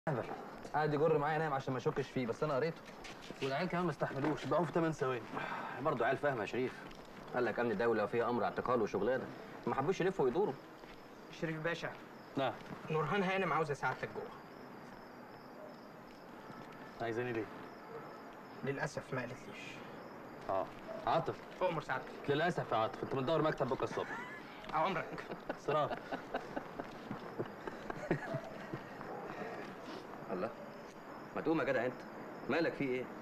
اهبل قاعد يجر معايا نايم عشان ما اشكش فيه بس انا قريته والعيال كمان ما استحملوش باعوه في 8 ثواني برضه عيال فاهمه يا شريف قال لك امن دوله وفيها امر اعتقال وشغلانه ما حبوش يلفوا ويدوروا شريف باشا نعم نورهان هانم عاوزه سعادتك جوه عايزاني ليه؟ للاسف ما قالتليش اه عاطف اؤمر سعادتك للاسف يا عاطف انت بتدور مكتب بكره الصبح عمرك صراحه الله ما تقوم يا جدع انت مالك في ايه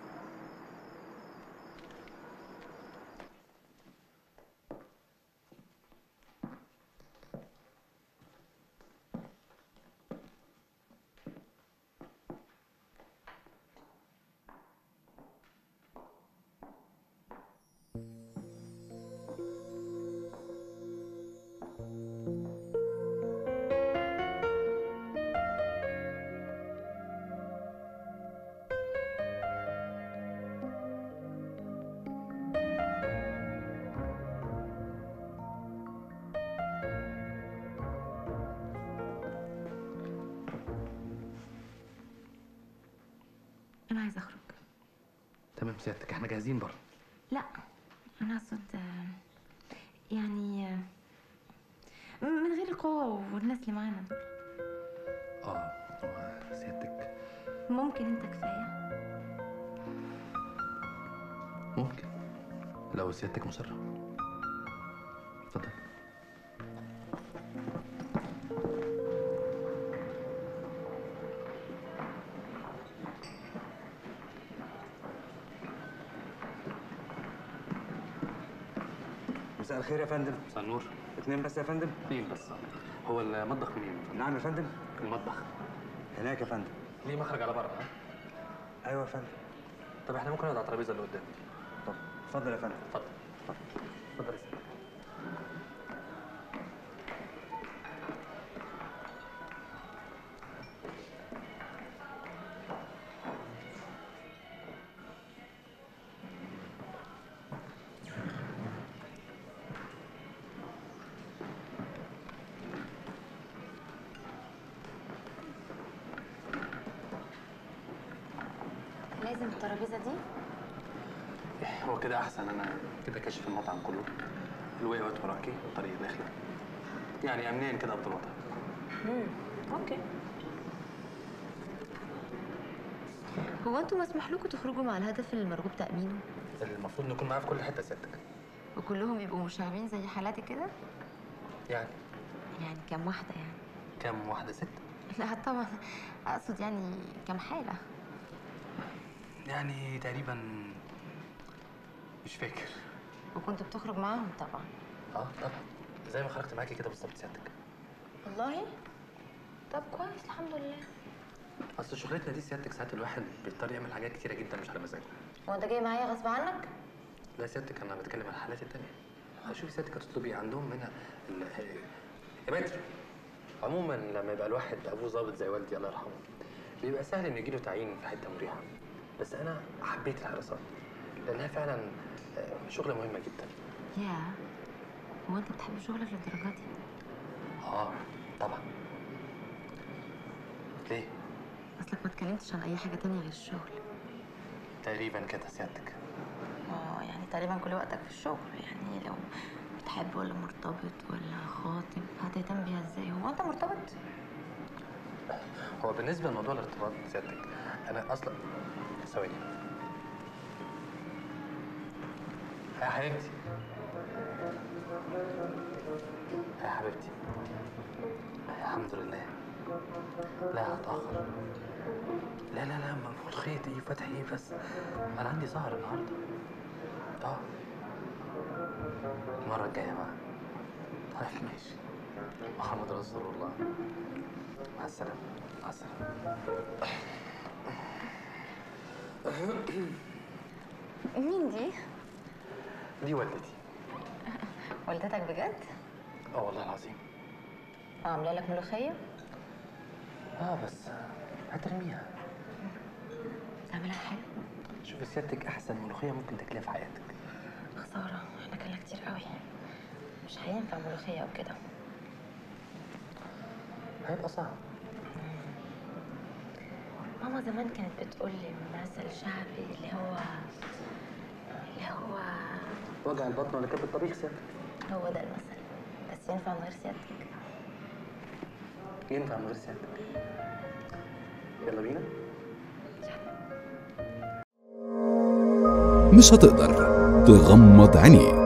أنا عايزة أخرج تمام سيادتك احنا جاهزين بره لا أنا أقصد آه، يعني آه، من غير القوة والناس اللي معانا دول اه هو سيادتك ممكن أنت كفاية ممكن لو سيادتك مصره اتفضل مساء الخير يا فندم مساء النور اتنين بس يا فندم اثنين بس هو المطبخ منين؟ نعم يا فندم المطبخ هناك يا فندم ليه مخرج على بره ها؟ ايوه يا فندم طب احنا ممكن نقعد على الترابيزه اللي قدام طب اتفضل يا فندم اتفضل اتفضل يا سيدي لازم الترابيزة دي هو كده احسن انا كده كاشف المطعم كله الوقت وراكي وطريق الداخله يعني امنيا كده افضل وضع أوكي هو أنتوا مسموح لكم تخرجوا مع الهدف المرغوب تأمينه المفروض نكون معاه في كل حته سيادتك وكلهم يبقوا مشاغبين زي حالاتي كده يعني يعني كام واحدة يعني كام واحده ست لا طبعا أقصد يعني كام حالة يعني تقريبا مش فاكر وكنت بتخرج معاهم طبعا اه طبعا زي ما خرجت معاكي كده بالظبط سيادتك والله طب كويس الحمد لله اصل شغلتنا دي سيادتك ساعات الواحد بيضطر يعمل حاجات كتيره جدا مش على مزاجه هو انت جاي معايا غصب عنك لا سيادتك انا بتكلم عن الحالات التانية شوفي سيادتك هتطلبي عندهم هنا ال- يا متر عموما لما يبقى الواحد ابوه ظابط زي والدي الله يرحمه بيبقى سهل انه يجيله تعيين في حته مريحه بس انا حبيت الحراسات لانها فعلا آه، شغله مهمه جدا يا هو انت بتحب شغلك للدرجه دي اه طبعا ليه اصلك ما اتكلمتش عن اي حاجه تانية غير الشغل تقريبا كده سيادتك اه يعني تقريبا كل وقتك في الشغل يعني لو بتحب ولا مرتبط ولا خاطب هتهتم بيها ازاي هو انت مرتبط هو بالنسبه لموضوع الارتباط سيادتك انا اصلا ثواني يا حبيبتي يا حبيبتي الحمد لله لا هتأخر لا لا لا المفروض خيط ايه فتح ايه بس انا عندي سهر النهارده اه المرة الجاية بقى طيب ماشي محمد رسول الله مع السلامة مع السلامة مين دي دي والدتي والدتك بجد اه والله العظيم عامله لك ملوخيه اه بس هترميها تعملها حلو شوفي سيادتك احسن ملوخيه ممكن تاكليها في حياتك خساره احنا كلنا كتير قوي مش هينفع ملوخيه او كده هيبقى صعب ماما زمان كانت بتقول لي مثل شعبي اللي هو اللي هو وجع البطن ولا كبد الطبيخ سيادتك هو ده المثل بس ينفع من غير سيادتك ينفع من غير سيادتك يلا بينا مش هتقدر تغمض عينيك